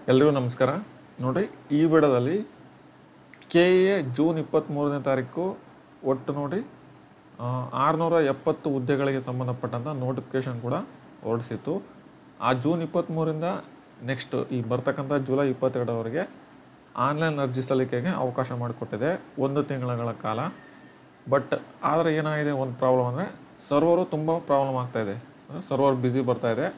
ಎಲ್ರಿಗೂ ನಮಸ್ಕಾರ ನೋಡಿ ಈ ವಿಡಿಯೋದಲ್ಲಿ ಕೆ ಎ ಜೂನ್ ಇಪ್ಪತ್ತ್ಮೂರನೇ ತಾರೀಕು ಒಟ್ಟು ನೋಡಿ ಆರುನೂರ ಎಪ್ಪತ್ತು ಹುದ್ದೆಗಳಿಗೆ ಸಂಬಂಧಪಟ್ಟಂಥ ನೋಟಿಫಿಕೇಶನ್ ಕೂಡ ಹೊರಡಿಸಿತ್ತು ಆ ಜೂನ್ ಇಪ್ಪತ್ತ್ಮೂರಿಂದ ನೆಕ್ಸ್ಟ್ ಈ ಬರ್ತಕ್ಕಂಥ ಜುಲೈ ಇಪ್ಪತ್ತೆರಡರವರೆಗೆ ಆನ್ಲೈನ್ ಅರ್ಜಿ ಸಲ್ಲಿಕೆಗೆ ಅವಕಾಶ ಮಾಡಿಕೊಟ್ಟಿದೆ ಒಂದು ತಿಂಗಳ ಕಾಲ ಬಟ್ ಆದರೆ ಏನಾಗಿದೆ ಒಂದು ಪ್ರಾಬ್ಲಮ್ ಅಂದರೆ ಸರ್ವರು ತುಂಬ ಪ್ರಾಬ್ಲಮ್ ಆಗ್ತಾ ಇದೆ ಸರ್ವರ್ ಬ್ಯುಸಿ ಬರ್ತಾ ಇದೆ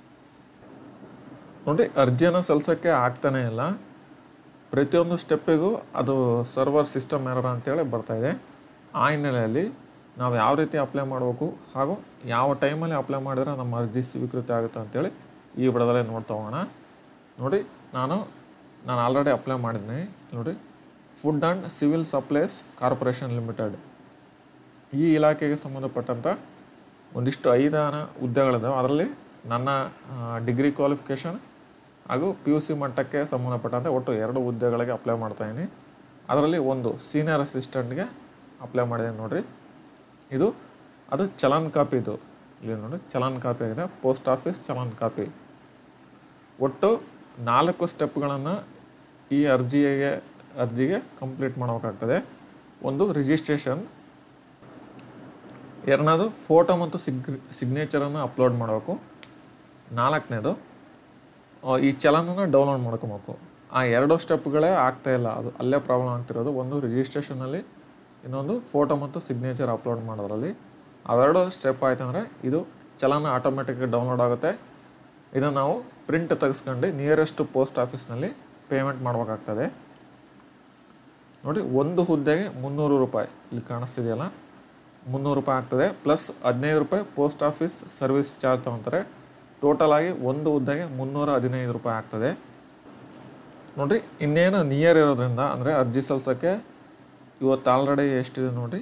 ನೋಡಿ ಅರ್ಜಿಯನ್ನು ಸಲ್ಲಿಸೋಕ್ಕೆ ಆಗ್ತಾನೇ ಇಲ್ಲ ಪ್ರತಿಯೊಂದು ಸ್ಟೆಪ್ಪಿಗೂ ಅದು ಸರ್ವರ್ ಸಿಸ್ಟಮ್ ಎರರ್ ಅಂತೇಳಿ ಬರ್ತಾ ಇದೆ ಆ ಹಿನ್ನೆಲೆಯಲ್ಲಿ ನಾವು ಯಾವ ರೀತಿ ಅಪ್ಲೈ ಮಾಡಬೇಕು ಹಾಗೂ ಯಾವ ಟೈಮಲ್ಲಿ ಅಪ್ಲೈ ಮಾಡಿದ್ರೆ ನಮ್ಮ ಅರ್ಜಿ ಸ್ವೀಕೃತಿ ಆಗುತ್ತೆ ಅಂತೇಳಿ ಈ ವಿಡಿಯೋದಲ್ಲೇ ನೋಡ್ತಾ ಹೋಗೋಣ ನೋಡಿ ನಾನು ನಾನು ಆಲ್ರೆಡಿ ಅಪ್ಲೈ ಮಾಡಿದ್ದೀನಿ ನೋಡಿ food and civil supplies corporation limited ಈ ಇಲಾಖೆಗೆ ಸಂಬಂಧಪಟ್ಟಂಥ ಒಂದಿಷ್ಟು ಐದಾನ ಹುದ್ದೆಗಳಿದ್ದಾವೆ ಅದರಲ್ಲಿ ನನ್ನ ಡಿಗ್ರಿ ಕ್ವಾಲಿಫಿಕೇಷನ್ ಹಾಗೂ ಪಿ ಯು ಸಿ ಮಟ್ಟಕ್ಕೆ ಸಂಬಂಧಪಟ್ಟಂತೆ ಒಟ್ಟು ಎರಡು ಹುದ್ದೆಗಳಿಗೆ ಅಪ್ಲೈ ಮಾಡ್ತಾಯಿದ್ದೀನಿ ಅದರಲ್ಲಿ ಒಂದು ಸೀನಿಯರ್ ಅಸಿಸ್ಟೆಂಟ್ಗೆ ಅಪ್ಲೈ ಮಾಡಿದ್ದೀನಿ ನೋಡಿರಿ ಇದು ಅದು ಚಲನ್ ಕಾಪಿ ಇದು ಇಲ್ಲಿ ನೋಡಿ ಚಲನ್ ಕಾಪಿ ಆಗಿದೆ ಪೋಸ್ಟ್ ಆಫೀಸ್ ಚಲನ್ ಕಾಪಿ ಒಟ್ಟು ನಾಲ್ಕು ಸ್ಟೆಪ್ಗಳನ್ನು ಈ ಅರ್ಜಿಗೆ ಅರ್ಜಿಗೆ ಕಂಪ್ಲೀಟ್ ಮಾಡಬೇಕಾಗ್ತದೆ ಒಂದು ರಿಜಿಸ್ಟ್ರೇಷನ್ ಎರಡನೇದು ಫೋಟೋ ಮತ್ತು ಸಿಗ್ ಸಿಗ್ನೇಚರನ್ನು ಅಪ್ಲೋಡ್ ಮಾಡಬೇಕು ನಾಲ್ಕನೇದು ಆ, ಈ ಚಲನನ್ನು ಡೌನ್ಲೋಡ್ ಮಾಡ್ಕೊಬೇಕು ಆ ಎರಡು ಸ್ಟೆಪ್ಗಳೇ ಆಗ್ತಾ ಇಲ್ಲ ಅದು ಅಲ್ಲೇ ಪ್ರಾಬ್ಲಮ್ ಆಗ್ತಿರೋದು ಒಂದು ರಿಜಿಸ್ಟ್ರೇಷನಲ್ಲಿ ಇನ್ನೊಂದು ಫೋಟೋ ಮತ್ತು ಸಿಗ್ನೇಚರ್ ಅಪ್ಲೋಡ್ ಮಾಡೋದ್ರಲ್ಲಿ ಅವೆರಡು ಸ್ಟೆಪ್ ಆಯ್ತು ಅಂದರೆ ಇದು ಚಲನ ಆಟೋಮೆಟಿಕ್ ಡೌನ್ಲೋಡ್ ಆಗುತ್ತೆ ಇದನ್ನು ನಾವು ಪ್ರಿಂಟ್ ತೆಗೆಸ್ಕೊಂಡು ನಿಯರೆಸ್ಟ್ ಪೋಸ್ಟ್ ಆಫೀಸ್ನಲ್ಲಿ ಪೇಮೆಂಟ್ ಮಾಡಬೇಕಾಗ್ತದೆ ನೋಡಿ ಒಂದು ಹುದ್ದೆಗೆ ಮುನ್ನೂರು ರೂಪಾಯಿ ಇಲ್ಲಿ ಕಾಣಿಸ್ತಿದೆಯಲ್ಲ ಮುನ್ನೂರು ರೂಪಾಯಿ ಆಗ್ತದೆ ಪ್ಲಸ್ ಹದಿನೈದು ರೂಪಾಯಿ ಪೋಸ್ಟ್ ಆಫೀಸ್ ಸರ್ವಿಸ್ ಚಾರ್ಜ್ ತೊಗೊತಾರೆ ಟೋಟಲ್ ಆಗಿ ಒಂದು ಹುದ್ದೆಗೆ ಮುನ್ನೂರ ಹದಿನೈದು ರೂಪಾಯಿ ಆಗ್ತದೆ ನೋಡಿರಿ ಇನ್ನೇನು ನಿಯರ್ ಇರೋದ್ರಿಂದ ಅಂದರೆ ಅರ್ಜಿ ಸಲ್ಸೋಕ್ಕೆ ಇವತ್ತು ಆಲ್ರೆಡಿ ಎಷ್ಟಿದೆ ನೋಡಿರಿ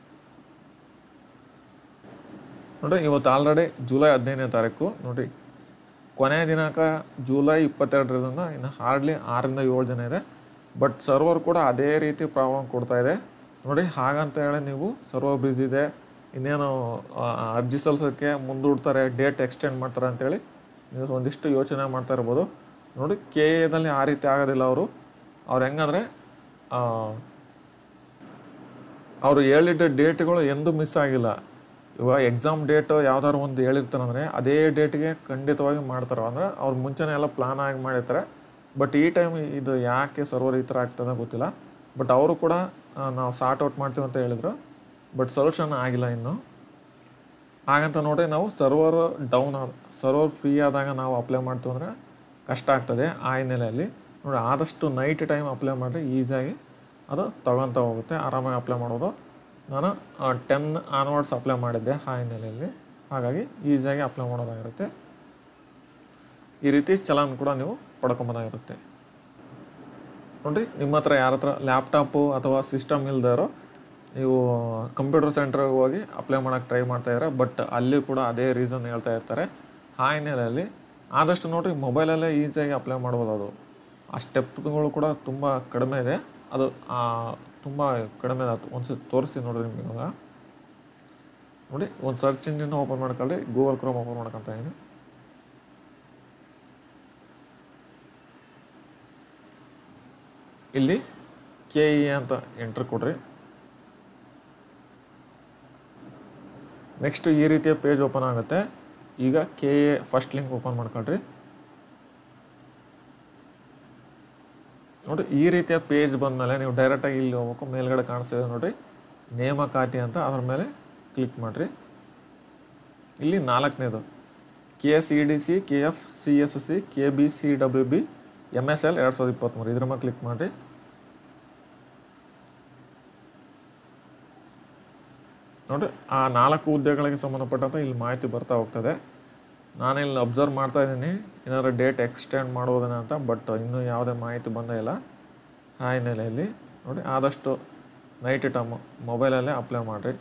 ನೋಡಿರಿ ಇವತ್ತು ಆಲ್ರೆಡಿ ಜುಲೈ ಹದಿನೈದನೇ ತಾರೀಕು ನೋಡಿರಿ ಕೊನೆಯ ದಿನಾಂಕ ಜುಲೈ ಇಪ್ಪತ್ತೆರಡರಿಂದ ಇನ್ನು ಹಾರ್ಡ್ಲಿ ಆರರಿಂದ ಏಳು ದಿನ ಇದೆ ಬಟ್ ಸರ್ವರ್ ಕೂಡ ಅದೇ ರೀತಿ ಪ್ರಾಬ್ಲಮ್ ಕೊಡ್ತಾ ಇದೆ ನೋಡಿ ಹಾಗಂತ ಹೇಳಿ ನೀವು ಸರ್ವರ್ ಬ್ಯುಸಿ ಇದೆ ಇನ್ನೇನು ಆ, ಅರ್ಜಿ ಸಲ್ಲಿಸೋಕ್ಕೆ ಮುಂದೂಡ್ತಾರೆ ಡೇಟ್ ಎಕ್ಸ್ಟೆಂಡ್ ಮಾಡ್ತಾರೆ ಅಂತೇಳಿ ನೀವು ಒಂದಿಷ್ಟು ಯೋಚನೆ ಮಾಡ್ತಾ ಇರ್ಬೋದು ನೋಡಿ ಕೆ ಎದಲ್ಲಿ ಆ ರೀತಿ ಆಗೋದಿಲ್ಲ ಅವರು ಅವ್ರು ಹೆಂಗಂದರೆ ಅವರು ಹೇಳಿದ್ದ ಡೇಟ್ಗಳು ಎಂದೂ ಮಿಸ್ ಆಗಿಲ್ಲ ಇವಾಗ ಎಕ್ಸಾಮ್ ಡೇಟ್ ಯಾವ್ದಾದ್ರು ಒಂದು ಹೇಳಿರ್ತಾರೆ ಅಂದರೆ ಅದೇ ಡೇಟ್ಗೆ ಖಂಡಿತವಾಗಿ ಮಾಡ್ತಾರೆ ಅಂದರೆ ಅವ್ರು ಮುಂಚೆನೇ ಎಲ್ಲ ಪ್ಲಾನ್ ಆಗಿ ಮಾಡಿರ್ತಾರೆ ಬಟ್ ಈ ಟೈಮ್ ಇದು ಯಾಕೆ ಸರ್ವರ್ ಈ ಥರ ಆಗ್ತದೆ ಗೊತ್ತಿಲ್ಲ ಬಟ್ ಅವರು ಕೂಡ ಆ, ನಾವು ಸಾರ್ಟ್ ಔಟ್ ಮಾಡ್ತೀವಿ ಅಂತ ಹೇಳಿದ್ರು ಬಟ್ ಸೊಲ್ಯೂಷನ್ ಆಗಿಲ್ಲ ಇನ್ನು ಹಾಗಂತ ನೋಡಿ ನಾವು ಸರ್ವರ್ ಡೌನ್ ಆದ ಸರ್ವರ್ ಫ್ರೀ ಆದಾಗ ನಾವು ಅಪ್ಲೈ ಮಾಡ್ತೀವಿ ಅಂದರೆ ಕಷ್ಟ ಆಗ್ತದೆ ಆ ಹಿನ್ನೆಲೆಯಲ್ಲಿ ನೋಡಿ ಆದಷ್ಟು ನೈಟ್ ಟೈಮ್ ಅಪ್ಲೈ ಮಾಡಿದ್ರೆ ಈಸಿಯಾಗಿ ಅದು ತಗೊತ ಹೋಗುತ್ತೆ ಆರಾಮಾಗಿ ಅಪ್ಲೈ ಮಾಡೋದು ನಾನು ಟೆನ್ ಆನ್ವರ್ಡ್ಸ್ ಅಪ್ಲೈ ಮಾಡಿದ್ದೆ ಆ ಹಿನ್ನೆಲೆಯಲ್ಲಿ ಹಾಗಾಗಿ ಈಸಿಯಾಗಿ ಅಪ್ಲೈ ಮಾಡೋದಾಗಿರುತ್ತೆ ಈ ರೀತಿ ಚಲನ್ ಕೂಡ ನೀವು ಪಡ್ಕೊಬೋದಾಗಿರುತ್ತೆ ನೋಡಿರಿ ನಿಮ್ಮ ಹತ್ರ ಯಾರ ಹತ್ರ ಲ್ಯಾಪ್ಟಾಪು ಅಥವಾ ಸಿಸ್ಟಮ್ ಇಲ್ದಾರೋ ನೀವು ಕಂಪ್ಯೂಟರ್ ಸೆಂಟ್ರಿಗೆ ಹೋಗಿ ಅಪ್ಲೈ ಮಾಡೋಕ್ಕೆ ಟ್ರೈ ಮಾಡ್ತಾ ಇದ್ದಾರೆ ಬಟ್ ಅಲ್ಲಿ ಕೂಡ ಅದೇ ರೀಸನ್ ಹೇಳ್ತಾ ಇರ್ತಾರೆ ಆ ಹಿನ್ನೆಲೆಯಲ್ಲಿ ಆದಷ್ಟು ನೋಡಿರಿ ಮೊಬೈಲಲ್ಲೇ ಈಸಿಯಾಗಿ ಅಪ್ಲೈ ಮಾಡ್ಬೋದು ಅದು ಆ ಸ್ಟೆಪ್ಗಳು ಕೂಡ ತುಂಬ ಕಡಿಮೆ ಇದೆ ಅದು ಆ, ತುಂಬ ಕಡಿಮೆ ಇದೆ ಒಂದ್ಸತಿ ತೋರಿಸ್ತೀನಿ ನೋಡಿರಿ ನಿಮಗೆ ಇವಾಗ ನೋಡಿ ಒಂದು ಸರ್ಚ್ ಇಂಜಿನ್ ಓಪನ್ ಮಾಡ್ಕೊಳ್ಳಿ ಗೂಗಲ್ ಕ್ರೋಮ್ ಓಪನ್ ಮಾಡ್ಕೊತ ಇದ್ದೀನಿ ಇಲ್ಲಿ ಕೆ ಇ ಅಂತ ಎಂಟ್ರ್ ಕೊಡ್ರಿ ನೆಕ್ಸ್ಟ್ ಈ ರೀತಿಯ ಪೇಜ್ ಓಪನ್ ಆಗುತ್ತೆ ಈಗ K A first link open ಮಾಡ್ಕೊಳ್ರಿ ನೋಡಿ ಈ ರೀತಿಯ ಪೇಜ್ ಬಂದಮೇಲೆ ನೀವು ಡೈರೆಕ್ಟಾಗಿ ಇಲ್ಲಿ ಹೋಗ್ಬೇಕು ಮೇಲ್ಗಡೆ ಕಾಣಿಸ್ತಿದೆ ನೋಡಿ ನೇಮಕಾತಿ ಅಂತ ಅದ್ರ ಮೇಲೆ ಕ್ಲಿಕ್ ಮಾಡಿರಿ ಇಲ್ಲಿ ನಾಲ್ಕನೇದು K S E D C K F C S C K B C W B M S L ಎರಡು ಸಾವಿರದ ಇಪ್ಪತ್ತ್ಮೂರು ಇದ್ರ ಮೇಲೆ ಕ್ಲಿಕ್ ಮಾಡಿರಿ ನೋಡಿ ಆ ನಾಲ್ಕು ಹುದ್ದೆಗಳಿಗೆ ಸಂಬಂಧಪಟ್ಟಂತೆ ಇಲ್ಲಿ ಮಾಹಿತಿ ಬರ್ತಾ ಹೋಗ್ತದೆ ನಾನು ಇಲ್ಲಿ ಅಬ್ಸರ್ವ್ ಮಾಡ್ತಾ ಇದ್ದೀನಿ ಏನಾದ್ರು ಡೇಟ್ ಎಕ್ಸ್ಟೆಂಡ್ ಮಾಡೋದನ್ನ ಅಂತ ಬಟ್ ಇನ್ನೂ ಯಾವುದೇ ಮಾಹಿತಿ ಬಂದೇ ಇಲ್ಲ ಆ ಹಿನ್ನೆಲೆಯಲ್ಲಿ ನೋಡಿ ಆದಷ್ಟು ನೈಟ್ ಟೈಮ್ ಮೊಬೈಲಲ್ಲೇ ಅಪ್ಲೈ ಮಾಡಿರಿ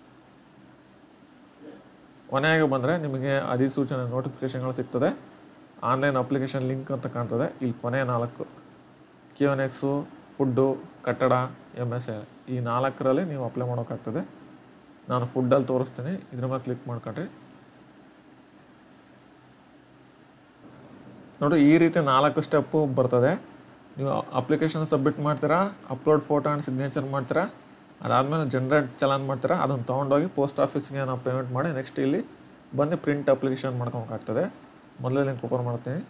ಕೊನೆಗೆ ಬಂದರೆ ನಿಮಗೆ ಅಧಿಸೂಚನೆ ನೋಟಿಫಿಕೇಷನ್ಗಳು ಸಿಗ್ತದೆ ಆನ್ಲೈನ್ ಅಪ್ಲಿಕೇಶನ್ ಲಿಂಕ್ ಅಂತ ಕಾಣ್ತದೆ ಇಲ್ಲಿ ಕೊನೆ ನಾಲ್ಕು ಕ್ಯೂನೆಕ್ಸು ಫುಡ್ಡು ಕಟ್ಟಡ ಎಮ್ ಎಸ್ ಎ ಈ ನಾಲ್ಕರಲ್ಲಿ ನೀವು ಅಪ್ಲೈ ಮಾಡೋಕ್ಕಾಗ್ತದೆ ನಾನು ಫುಡ್ಡಲ್ಲಿ ತೋರಿಸ್ತೀನಿ ಇದ್ರ ಮೇಲೆ ಕ್ಲಿಕ್ ಮಾಡ್ಕೊಂಡ್ರಿ ನೋಡಿ ಈ ರೀತಿ ನಾಲ್ಕು ಸ್ಟೆಪ್ಪು ಬರ್ತದೆ ನೀವು ಅಪ್ಲಿಕೇಶನ್ ಸಬ್ಮಿಟ್ ಮಾಡ್ತೀರಾ ಅಪ್ಲೋಡ್ ಫೋಟೋ ಆ್ಯಂಡ್ ಸಿಗ್ನೇಚರ್ ಮಾಡ್ತೀರಾ ಅದಾದಮೇಲೆ ಜನ್ರೇಟ್ ಚಲಾನ್ ಮಾಡ್ತೀರಾ ಅದನ್ನು ತೊಗೊಂಡೋಗಿ ಪೋಸ್ಟ್ ಆಫೀಸ್ಗೆ ನಾವು ಪೇಮೆಂಟ್ ಮಾಡಿ ನೆಕ್ಸ್ಟ್ ಇಲ್ಲಿ ಬಂದು ಪ್ರಿಂಟ್ ಅಪ್ಲಿಕೇಶನ್ ಮಾಡ್ಕೊಬೇಕಾಗ್ತದೆ ಮೊದಲೇ ಲಿಂಕ್ ಓಪನ್ ಮಾಡ್ತೀನಿ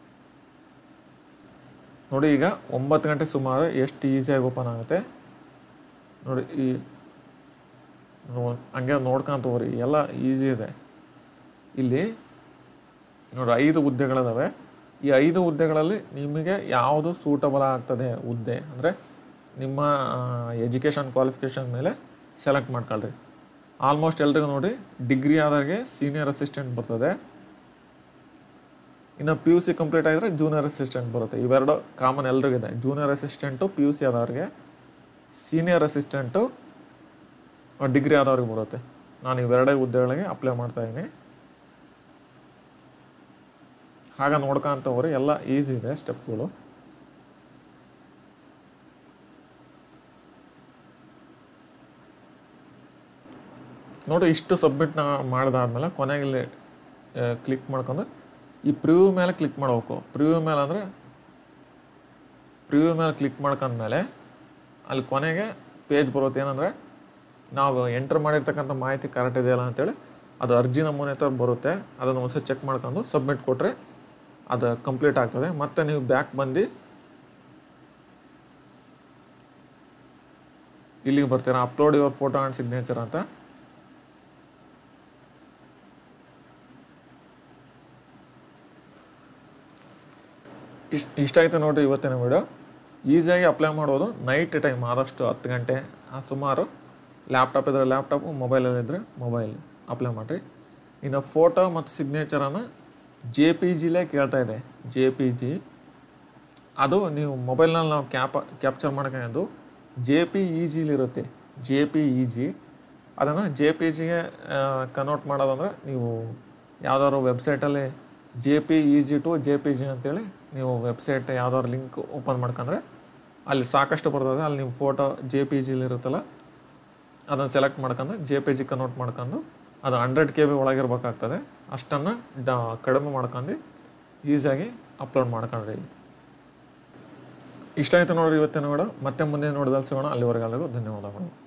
ನೋಡಿ ಈಗ ಒಂಬತ್ತು ಗಂಟೆ ಸುಮಾರು ಎಷ್ಟು ಈಸಿಯಾಗಿ ಓಪನ್ ಆಗುತ್ತೆ ನೋಡಿ ಈ ನೋ- ಹಂಗೆ ನೋಡ್ಕೊಂತ ಹೋಗ್ರಿ ಎಲ್ಲ ಈಸಿ ಇದೆ ಇಲ್ಲಿ ನೋಡಿ ಐದು ಹುದ್ದೆಗಳಿದಾವೆ ಈ ಐದು ಹುದ್ದೆಗಳಲ್ಲಿ ನಿಮಗೆ ಯಾವುದು ಸೂಟಬಲ್ ಆಗ್ತದೆ ಹುದ್ದೆ ಅಂದರೆ ನಿಮ್ಮ ಎಜುಕೇಷನ್ ಕ್ವಾಲಿಫಿಕೇಷನ್ ಮೇಲೆ ಸೆಲೆಕ್ಟ್ ಮಾಡ್ಕೊಳ್ರಿ ಆಲ್ಮೋಸ್ಟ್ ಎಲ್ರಿಗೂ ನೋಡಿ ಡಿಗ್ರಿ ಆದವ್ರಿಗೆ ಸೀನಿಯರ್ ಅಸಿಸ್ಟೆಂಟ್ ಬರ್ತದೆ ಇನ್ನು ಪಿ ಯು ಸಿ ಕಂಪ್ಲೀಟ್ ಆಗಿದ್ರೆ ಜೂನಿಯರ್ ಅಸಿಸ್ಟೆಂಟ್ ಬರುತ್ತೆ ಇವೆರಡು ಕಾಮನ್ ಎಲ್ರಿಗಿದೆ junior assistant P U C ಆದವ್ರಿಗೆ ಸೀನಿಯರ್ ಅಸಿಸ್ಟೆಂಟು ಡಿಗ್ರಿ ಆದವ್ರಿಗೆ ಬರುತ್ತೆ ನಾನು ಇವೆರಡೇ ಹುದ್ದೆಗಳಿಗೆ ಅಪ್ಲೈ ಮಾಡ್ತಾ ಇದ್ದೀನಿ ಹಾಗ ನೋಡ್ಕೊಂತ ಹೋಗ್ರಿ ಎಲ್ಲ ಈಸಿ ಇದೆ ಸ್ಟೆಪ್ಗಳು ನೋಡಿ ಇಷ್ಟು ಸಬ್ಮಿಟ್ ನಾ ಮಾಡಿದಾದ್ಮೇಲೆ ಕೊನೆಗೆ ಇಲ್ಲಿ ಕ್ಲಿಕ್ ಮಾಡ್ಕೊಂಡು ಈ ಪ್ರಿವ್ಯೂ ಮೇಲೆ ಕ್ಲಿಕ್ ಮಾಡಬೇಕು ಪ್ರಿವ್ಯೂ ಮೇಲೆ ಅಂದರೆ ಪ್ರಿವ್ಯೂ ಮೇಲೆ ಕ್ಲಿಕ್ ಮಾಡ್ಕೊಂಡ್ಮೇಲೆ ಅಲ್ಲಿ ಕೊನೆಗೆ ಪೇಜ್ ಬರುತ್ತೆ ಏನಂದರೆ ನಾವು ಎಂಟ್ರ್ ಮಾಡಿರ್ತಕ್ಕಂಥ ಮಾಹಿತಿ ಕರೆಕ್ಟ್ ಇದೆಯಲ್ಲ ಅಂತೇಳಿ ಅದು ಅರ್ಜಿ ನಮೂನೆ ಥರ ಬರುತ್ತೆ ಅದನ್ನು ಒಂದ್ಸಲ ಚೆಕ್ ಮಾಡ್ಕೊಂಡು ಸಬ್ಮಿಟ್ ಕೊಟ್ಟರೆ ಅದು ಕಂಪ್ಲೀಟ್ ಆಗ್ತದೆ ಮತ್ತೆ ನೀವು ಬ್ಯಾಕ್ ಬಂದು ಇಲ್ಲಿಗೆ ಬರ್ತೀರಾ upload your photo and signature ಅಂತ ಇಷ್ಟ ಇಷ್ಟ ಆಯ್ತು ನೋಡ್ರಿ ಇವತ್ತಿನ ವಿಡಿಯೋ ಈಸಿಯಾಗಿ ಅಪ್ಲೈ ಮಾಡೋದು ನೈಟ್ ಟೈಮ್ ಆದಷ್ಟು ಹತ್ತು ಗಂಟೆ ಆ ಸುಮಾರು ಲ್ಯಾಪ್ಟಾಪ್ ಇದ್ರೆ ಲ್ಯಾಪ್ಟಾಪು ಮೊಬೈಲಲ್ಲಿ ಇದ್ದರೆ ಮೊಬೈಲ್ ಅಪ್ಲೈ ಮಾಡಿರಿ ಇನ್ನು ಫೋಟೋ ಮತ್ತು ಸಿಗ್ನೇಚರನ್ನು ಜೆ ಪಿ ಜಿಲೇ ಕೇಳ್ತಾ ಇದೆ ಜೆ ಪಿ ಜಿ ಅದು ನೀವು ಮೊಬೈಲ್ನಲ್ಲಿ ನಾವು ಕ್ಯಾಪ ಕ್ಯಾಪ್ಚರ್ ಮಾಡ್ಕೊಂಡು ಜೆ ಪಿ ಇ ಜಿಲಿರುತ್ತೆ ಜೆ ಪಿ ಇ ಜಿ ಅದನ್ನು ಜೆ ಪಿ ಜಿಗೆ ಕನ್ವರ್ಟ್ ಮಾಡೋದಂದ್ರೆ ನೀವು ಯಾವ್ದಾದ್ರು ವೆಬ್ಸೈಟಲ್ಲಿ J P E G to J P G ಅಂತೇಳಿ ನೀವು ವೆಬ್ಸೈಟ್ ಯಾವ್ದಾದ್ರು ಲಿಂಕ್ ಓಪನ್ ಮಾಡ್ಕೊಂಡ್ರೆ ಅಲ್ಲಿ ಸಾಕಷ್ಟು ಬರ್ತದೆ ಅಲ್ಲಿ ನಿಮ್ಮ ಫೋಟೋ ಜೆ ಪಿ ಜಿಲಿರುತ್ತಲ್ಲ ಅದನ್ನು ಸೆಲೆಕ್ಟ್ ಮಾಡ್ಕೊಂಡು ಜೆ ಪಿ ಜಿ ಕನ್ವರ್ಟ್ ಮಾಡ್ಕೊಂಡು ಅದು ಹಂಡ್ರೆಡ್ ಕೆ ಬಿ ಒಳಗಿರ್ಬೇಕಾಗ್ತದೆ ಅಷ್ಟನ್ನು ಡ ಕಡಿಮೆ ಮಾಡ್ಕೊಂಡು ಈಸಿಯಾಗಿ ಅಪ್ಲೋಡ್ ಮಾಡ್ಕೊಂಡ್ರಿ ಇಷ್ಟ ಆಯ್ತು ನೋಡ್ರಿ ಇವತ್ತಿನ ವಿಡಿಯೋ ಮತ್ತೆ ಮುಂದೆ ನೋಡಿದಲ್ಲಿ ಸಿಗೋಣ ಅಲ್ಲಿವರೆಗೆ ಎಲ್ಲರಿಗೂ ಧನ್ಯವಾದಗಳು